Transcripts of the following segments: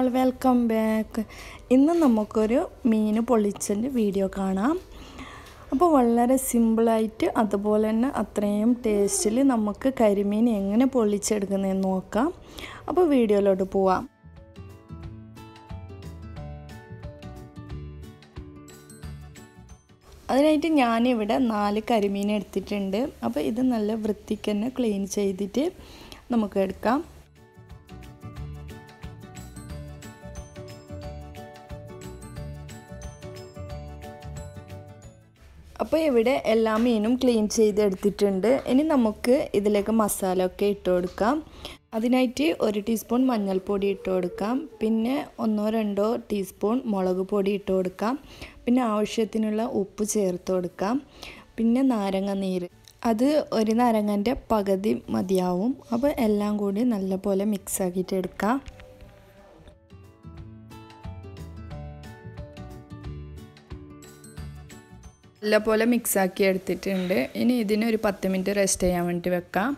welcome back ഇന്ന് നമുക്കൊരു മീൻ പൊള്ളിച്ചതിൻ്റെ video കാണാം അപ്പോൾ വളരെ സിമ്പിളായിട്ട് അതുപോലെ തന്നെ അത്രയും ടേസ്റ്റിൽ നമുക്ക് കരിമീൻ എങ്ങനെ പൊള്ളിച്ചെടുക്കുന്നതെന്ന് നോക്കാം അപ്പോൾ വീഡിയോയിലോട്ട് പോവാം അതിനായിട്ട് ഞാനിവിടെ നാല് കരിമീൻ എടുത്തിട്ടുണ്ട് അപ്പോൾ ഇത് നല്ല വൃത്തിക്ക് തന്നെ ക്ലീൻ ചെയ്തിട്ട് നമുക്ക് എടുക്കാം അപ്പോൾ ഇവിടെ എല്ലാ മീനും ക്ലീൻ ചെയ്തെടുത്തിട്ടുണ്ട് ഇനി നമുക്ക് ഇതിലേക്ക് മസാല ഒക്കെ ഇട്ട് കൊടുക്കാം അതിനായിട്ട് ഒരു ടീസ്പൂൺ മഞ്ഞൾപ്പൊടി ഇട്ട് കൊടുക്കാം പിന്നെ ഒന്നോ രണ്ടോ ടീസ്പൂൺ മുളക് പൊടി ഇട്ട് കൊടുക്കാം പിന്നെ ആവശ്യത്തിനുള്ള ഉപ്പ് ചേർത്ത് കൊടുക്കാം പിന്നെ നാരങ്ങ നീര് അത് ഒരു നാരങ്ങൻ്റെ പകുതി മതിയാവും അപ്പോൾ എല്ലാം കൂടി നല്ലപോലെ മിക്സ് ആക്കിയിട്ട് എടുക്കാം നല്ലപോലെ മിക്സാക്കി എടുത്തിട്ടുണ്ട് ഇനി ഇതിന് ഒരു പത്ത് മിനിറ്റ് റെസ്റ്റ് ചെയ്യാൻ വേണ്ടി വെക്കാം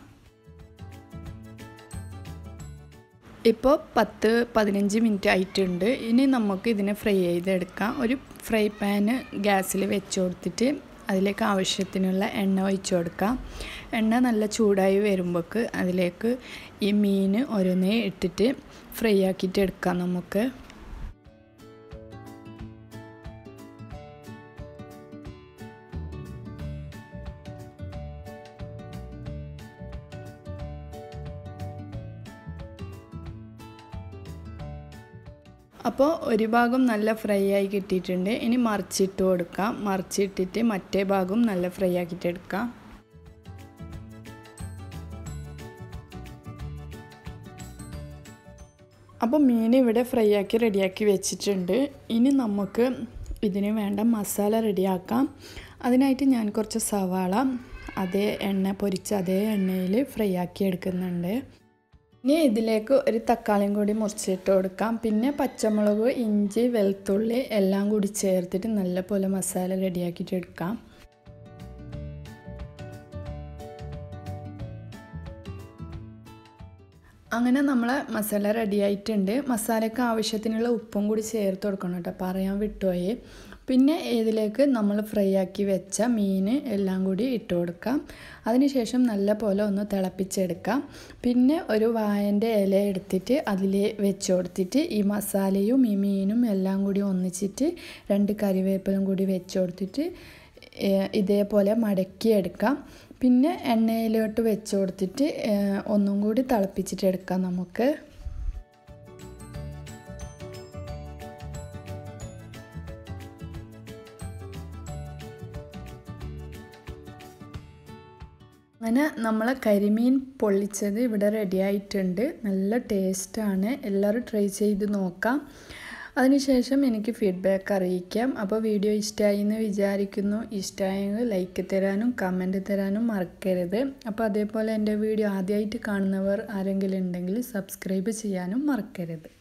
ഇപ്പോൾ പത്ത് പതിനഞ്ച് മിനിറ്റ് ആയിട്ടുണ്ട് ഇനി നമുക്ക് ഇതിനെ ഫ്രൈ ചെയ്തെടുക്കാം ഒരു ഫ്രൈ പാന് ഗ്യാസിൽ വെച്ച് കൊടുത്തിട്ട് അതിലേക്ക് ആവശ്യത്തിനുള്ള എണ്ണ ഒഴിച്ച് കൊടുക്കാം എണ്ണ നല്ല ചൂടായി വരുമ്പോൾക്ക് അതിലേക്ക് ഈ മീൻ ഓരോന്നേ ഇട്ടിട്ട് ഫ്രൈ ആക്കിയിട്ട് എടുക്കാം നമുക്ക് അപ്പോൾ ഒരു ഭാഗം നല്ല ഫ്രൈ ആയി കിട്ടിയിട്ടുണ്ട് ഇനി മറിച്ചിട്ട് കൊടുക്കാം മറിച്ചിട്ടിട്ട് മറ്റേ ഭാഗം നല്ല ഫ്രൈ ആക്കിയിട്ട് എടുക്കാം അപ്പോൾ മീൻ ഇവിടെ ഫ്രൈ ആക്കി റെഡിയാക്കി വെച്ചിട്ടുണ്ട് ഇനി നമുക്ക് ഇതിന് വേണ്ട മസാല റെഡിയാക്കാം അതിനായിട്ട് ഞാൻ കുറച്ച് സവാള അതേ എണ്ണ പൊരിച്ച അതേ എണ്ണയിൽ ഫ്രൈ ആക്കി എടുക്കുന്നുണ്ട് ഇനി ഇതിലേക്ക് ഒരു തക്കാളിയും കൂടി മുറിച്ചിട്ട് കൊടുക്കാം പിന്നെ പച്ചമുളക് ഇഞ്ചി വെളുത്തുള്ളി എല്ലാം കൂടി ചേർത്തിട്ട് നല്ലപോലെ മസാല റെഡിയാക്കിയിട്ട് എടുക്കാം അങ്ങനെ നമ്മൾ മസാല റെഡി ആയിട്ടുണ്ട് മസാലയ്ക്ക് ആവശ്യത്തിനുള്ള ഉപ്പും കൂടി ചേർത്ത് കൊടുക്കണം കേട്ടോ പറയാൻ വിട്ടുപോയി പിന്നെ ഇതിലേക്ക് നമ്മൾ ഫ്രൈ ആക്കി വെച്ച മീൻ എല്ലാം കൂടി ഇട്ട് കൊടുക്കാം അതിനുശേഷം നല്ല പോലെ ഒന്ന് തിളപ്പിച്ചെടുക്കാം പിന്നെ ഒരു വായൻ്റെ ഇല എടുത്തിട്ട് അതിൽ വെച്ച് കൊടുത്തിട്ട് ഈ മസാലയും ഈ മീനും എല്ലാം കൂടി ഒന്നിച്ചിട്ട് രണ്ട് കറിവേപ്പിലും കൂടി വെച്ച് കൊടുത്തിട്ട് ഇതേപോലെ മടക്കിയെടുക്കാം പിന്നെ എണ്ണയിലോട്ട് വെച്ച് കൊടുത്തിട്ട് ഒന്നും കൂടി തിളപ്പിച്ചിട്ട് എടുക്കാം നമുക്ക് അങ്ങനെ നമ്മൾ കരിമീൻ പൊള്ളിച്ചത് ഇവിടെ റെഡി ആയിട്ടുണ്ട് നല്ല ടേസ്റ്റാണ് എല്ലാവരും ട്രൈ ചെയ്ത് നോക്കാം അതിനുശേഷം എനിക്ക് ഫീഡ്ബാക്ക് അറിയിക്കാം അപ്പോൾ വീഡിയോ ഇഷ്ടമായി എന്ന് വിചാരിക്കുന്നു ഇഷ്ടമായെങ്കിൽ ലൈക്ക് തരാനും കമൻറ്റ് തരാനും മറക്കരുത് അപ്പോൾ അതേപോലെ എൻ്റെ വീഡിയോ ആദ്യമായിട്ട് കാണുന്നവർ ആരെങ്കിലും ഉണ്ടെങ്കിൽ സബ്സ്ക്രൈബ് ചെയ്യാനും മറക്കരുത്